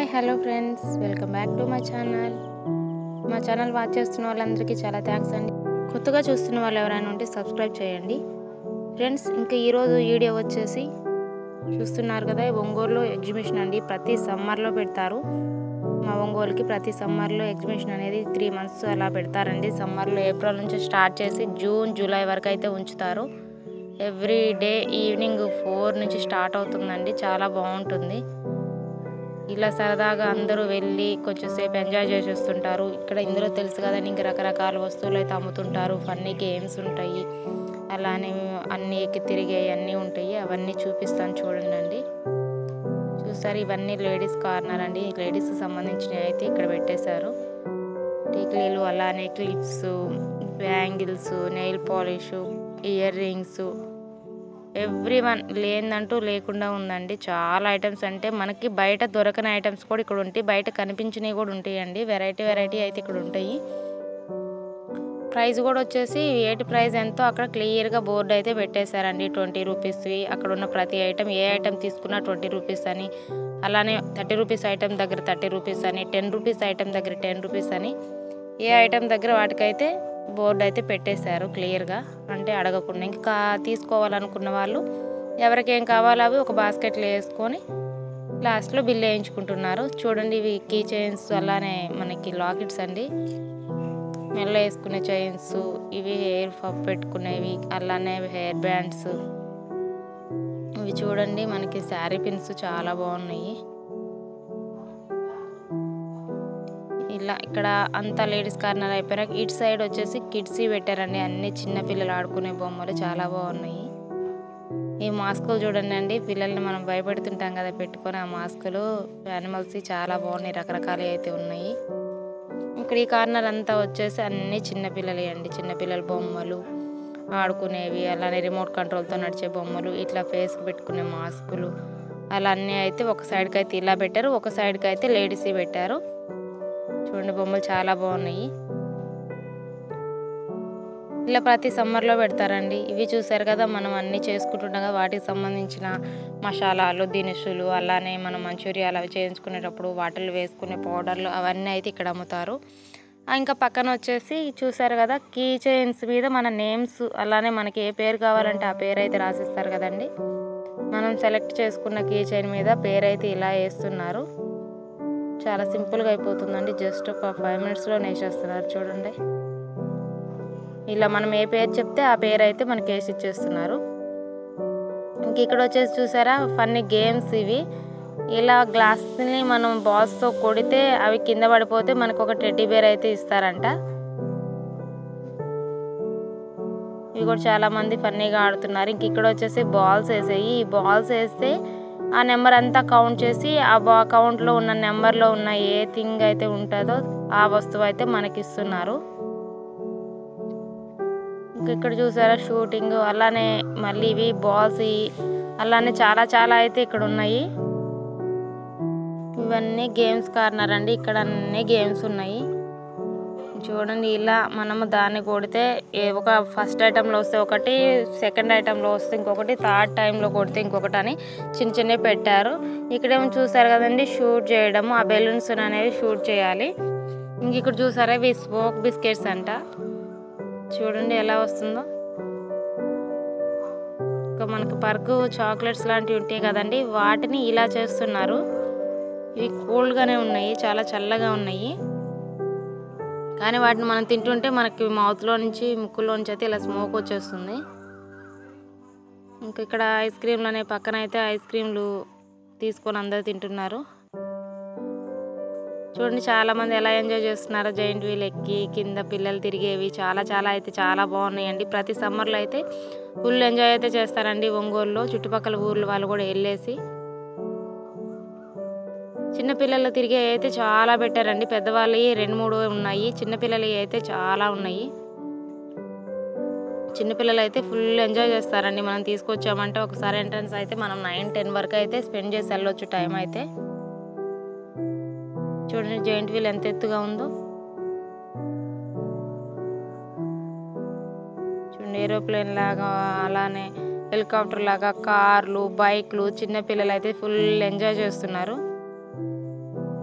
hi hello friends welcome back to my channel మా channel watch చేస్తున్న వాళ్ళందరికీ చాలా థ్యాంక్స్ అండి కొత్తగా చూస్తున్న వాళ్ళు ఎవరైనా ఉంటే సబ్స్క్రైబ్ చేయండి ఫ్రెండ్స్ ఇంకా ఈరోజు వీడియో వచ్చేసి చూస్తున్నారు కదా ఈ ఒంగోలులో ఎగ్జిబిషన్ అండి ప్రతి సమ్మర్లో పెడతారు మా ఒంగోలుకి ప్రతి సమ్మర్లో ఎగ్జిబిషన్ అనేది త్రీ మంత్స్ అలా పెడతారండి సమ్మర్లో ఏప్రిల్ నుంచి స్టార్ట్ చేసి జూన్ జూలై వరకు అయితే ఉంచుతారు ఎవ్రీ డే ఈవినింగ్ ఫోర్ నుంచి స్టార్ట్ అవుతుందండి చాలా బాగుంటుంది ఇలా సరదాగా అందరూ వెళ్ళి కొంచెంసేపు ఎంజాయ్ చేసేస్తుంటారు ఇక్కడ ఇందులో తెలుసు కదండి ఇంక రకరకాల వస్తువులు అయితే అమ్ముతుంటారు ఫన్నీ గేమ్స్ ఉంటాయి అలానే అన్ని ఎక్కి తిరిగేవి అన్నీ ఉంటాయి అవన్నీ చూపిస్తాను చూడండి అండి చూసారు ఇవన్నీ లేడీస్ కార్నర్ అండి లేడీస్ సంబంధించినవి అయితే ఇక్కడ పెట్టేశారు టిక్లీలు అలానే clips bangles nail polish earrings every one లేదంటూ లేకుండా ఉందండి చాలా ఐటమ్స్ అంటే మనకి బయట దొరకని ఐటమ్స్ కూడా ఇక్కడ ఉంటాయి బయట కనిపించినవి కూడా ఉంటాయండి వెరైటీ వెరైటీ అయితే ఇక్కడ ఉంటాయి ప్రైస్ కూడా వచ్చేసి ఏటి ప్రైస్ ఎంతో అక్కడ క్లియర్గా బోర్డు అయితే పెట్టేశారండి ట్వంటీ రూపీస్వి అక్కడ ఉన్న ప్రతి ఐటమ్ ఏ ఐటమ్ తీసుకున్నా ట్వంటీ రూపీస్ అని అలానే థర్టీ రూపీస్ ఐటమ్ దగ్గర థర్టీ రూపీస్ అని టెన్ రూపీస్ ఐటమ్ దగ్గర టెన్ రూపీస్ అని ఏ ఐటమ్ దగ్గర వాటికైతే బోర్డు అయితే పెట్టేశారు క్లియర్గా అంటే అడగకుండా ఇంకా తీసుకోవాలనుకున్న వాళ్ళు ఎవరికేం కావాలో అవి ఒక బాస్కెట్లో వేసుకొని లాస్ట్లో బిల్ వేయించుకుంటున్నారు చూడండి ఇవి కీ చైన్స్ అలానే మనకి లాకెట్స్ అండి మెల్ల వేసుకునే చైన్స్ ఇవి హెయిర్ పఫ్ పెట్టుకునేవి అలానే హెయిర్ బ్యాండ్స్ ఇవి చూడండి మనకి శారీ పిన్స్ చాలా బాగున్నాయి ఇలా ఇక్కడ అంతా లేడీస్ కార్నర్ అయిపోయినాక ఇటు సైడ్ వచ్చేసి కిడ్స్ పెట్టారండి అన్ని చిన్న పిల్లలు ఆడుకునే బొమ్మలు చాలా బాగున్నాయి ఈ మాస్కులు చూడండి అండి పిల్లల్ని మనం భయపెడుతుంటాం కదా పెట్టుకొని ఆ మాస్కులు యానిమల్స్ చాలా బాగున్నాయి రకరకాలు అయితే ఉన్నాయి ఇక్కడ ఈ కార్నర్ అంతా వచ్చేసి అన్ని చిన్న పిల్లలే అండి చిన్నపిల్లల బొమ్మలు ఆడుకునేవి అలానే రిమోట్ కంట్రోల్తో నడిచే బొమ్మలు ఇట్లా ఫేస్కి పెట్టుకునే మాస్కులు అలా అన్నీ అయితే ఒక సైడ్కి అయితే ఇలా పెట్టారు ఒక సైడ్కి అయితే లేడీస్ పెట్టారు చూడండి బొమ్మలు చాలా బాగున్నాయి ఇలా ప్రతి సమ్మర్లో పెడతారండి ఇవి చూసారు కదా మనం అన్నీ చేసుకుంటుండగా వాటికి సంబంధించిన మసాలాలు దినుసులు అలానే మనం మంచూరియాలు అవి చేయించుకునేటప్పుడు వాటిలో వేసుకునే పౌడర్లు అవన్నీ అయితే ఇక్కడ అమ్ముతారు ఆ, ఇంకా పక్కన వచ్చేసి చూసారు కదా కీ చైన్స్ మీద మన నేమ్స్ అలానే మనకి ఏ పేరు కావాలంటే ఆ పేరు అయితే రాసిస్తారు కదండి మనం సెలెక్ట్ చేసుకున్న కీ చైన్ మీద పేరు అయితే ఇలా వేస్తున్నారు చాలా సింపుల్గా అయిపోతుందండి జస్ట్ ఒక ఫైవ్ మినిట్స్లో వేసేస్తున్నారు చూడండి ఇలా మనం ఏ పేరు చెప్తే ఆ పేరు అయితే మనకి వేసి ఇచ్చేస్తున్నారు ఇంక ఇక్కడ వచ్చేసి చూసారా ఫన్నీ గేమ్స్ ఇవి ఇలా గ్లాస్ని మనం బాల్స్తో కొడితే అవి కింద పడిపోతే మనకు ఒక టెడ్డీ బేర్ అయితే ఇస్తారంట ఇవి కూడా చాలా మంది ఫన్నీగా ఆడుతున్నారు ఇంక ఇక్కడ వచ్చేసి బాల్స్ వేసాయి ఈ బాల్స్ వేస్తే ఆ నెంబర్ అంతా కౌంట్ చేసి ఆ బా కౌంట్లో ఉన్న నెంబర్లో ఉన్న ఏ థింగ్ అయితే ఉంటుందో ఆ వస్తువు అయితే మనకి ఇస్తున్నారు ఇంక ఇక్కడ చూసారా షూటింగ్ అలానే మళ్ళీ ఇవి బాల్స్ అలానే చాలా చాలా అయితే ఇక్కడ ఉన్నాయి ఇవన్నీ గేమ్స్ కార్నర్ అండి ఇక్కడ అన్ని గేమ్స్ ఉన్నాయి చూడండి ఇలా మనము దాన్ని కొడితే ఏ ఒక ఫస్ట్ ఐటెంలో వస్తే ఒకటి సెకండ్ ఐటెంలో వస్తే ఇంకొకటి థర్డ్ టైంలో కొడితే ఇంకొకటి అని చిన్న చిన్నవి పెట్టారు ఇక్కడేమో చూసారు కదండి షూట్ చేయడము ఆ బెలూన్స్ అనేవి షూట్ చేయాలి ఇంక ఇక్కడ చూసారా ఇవి స్మోక్ బిస్కెట్స్ అంట చూడండి ఎలా వస్తుందో ఇంకా మనకు పర్కు చాక్లెట్స్ లాంటివి ఉంటాయి కదండి వాటిని ఇలా చేస్తున్నారు ఇవి కూల్గానే ఉన్నాయి చాలా చల్లగా ఉన్నాయి కానీ వాటిని మనం తింటుంటే మనకి మౌత్లో నుంచి ముక్కులో నుంచి అయితే ఇలా స్మోక్ వచ్చేస్తుంది ఇంకా ఇక్కడ ఐస్ క్రీమ్లు అనే పక్కన అయితే ఐస్ క్రీమ్లు తీసుకొని అందరు తింటున్నారు చూడండి చాలా మంది ఎలా ఎంజాయ్ చేస్తున్నారో జైంట్ వీల్ ఎక్కి కింద పిల్లలు తిరిగేవి చాలా చాలా అయితే చాలా బాగున్నాయండి ప్రతి సమ్మర్లో అయితే ఫుల్ ఎంజాయ్ అయితే చేస్తారండి ఒంగోలులో చుట్టుపక్కల ఊర్ల వాళ్ళు కూడా వెళ్ళేసి చిన్నపిల్లలు తిరిగే అయితే చాలా పెట్టారండి పెద్దవాళ్ళవి రెండు మూడు ఉన్నాయి చిన్నపిల్లలవి అయితే చాలా ఉన్నాయి చిన్నపిల్లలు అయితే ఫుల్ ఎంజాయ్ చేస్తారండి మనం తీసుకొచ్చామంటే ఒకసారి ఎంట్రన్స్ అయితే మనం నైన్ టెన్ వరకు అయితే స్పెండ్ చేసి వెళ్ళొచ్చు టైం అయితే చూడండి జాయింట్ వీల్ ఎంత ఎత్తుగా ఉందో చూడండి ఏరోప్లేన్ లాగా అలానే హెలికాప్టర్ లాగా కార్లు బైక్లు చిన్న పిల్లలు అయితే ఫుల్ ఎంజాయ్ చేస్తున్నారు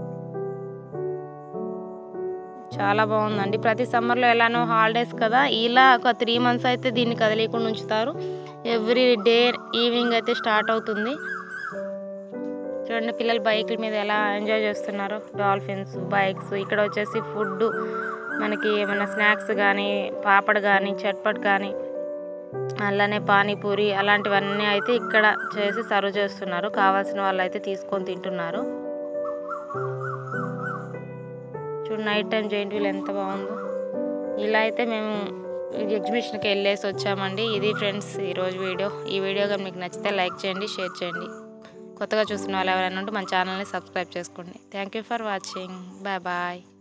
చాలా బాగుందండి ప్రతి సమ్మర్లో ఎలానో హాలిడేస్ కదా ఇలా ఒక త్రీ మంత్స్ అయితే దీన్ని కదిలీకుండా ఉంచుతారు ఎవ్రీ డే ఈవినింగ్ అయితే స్టార్ట్ అవుతుంది చూడండి పిల్లలు బైకుల మీద ఎలా ఎంజాయ్ చేస్తున్నారు డాల్ఫిన్స్ బైక్స్ ఇక్కడ వచ్చేసి ఫుడ్ మనకి ఏమైనా స్నాక్స్ కానీ పాపడ్ కానీ చట్పట్ కానీ అలానే పానీపూరి అలాంటివన్నీ అయితే ఇక్కడ చేసి సర్వ్ చేస్తున్నారు కావాల్సిన వాళ్ళు అయితే తీసుకొని తింటున్నారు చూడు నైట్ టైం జైంట్ వీల్ ఎంత బాగుందో ఇలా అయితే మేము ఎగ్జిబిషన్కి వెళ్ళేసి వచ్చామండి ఇది ఫ్రెండ్స్ ఈరోజు వీడియో ఈ వీడియో కానీ మీకు నచ్చితే లైక్ చేయండి షేర్ చేయండి కొత్తగా చూస్తున్న వాళ్ళు ఎవరైనా ఉంటే మన ఛానల్ని సబ్స్క్రైబ్ చేసుకోండి thank you for watching bye bye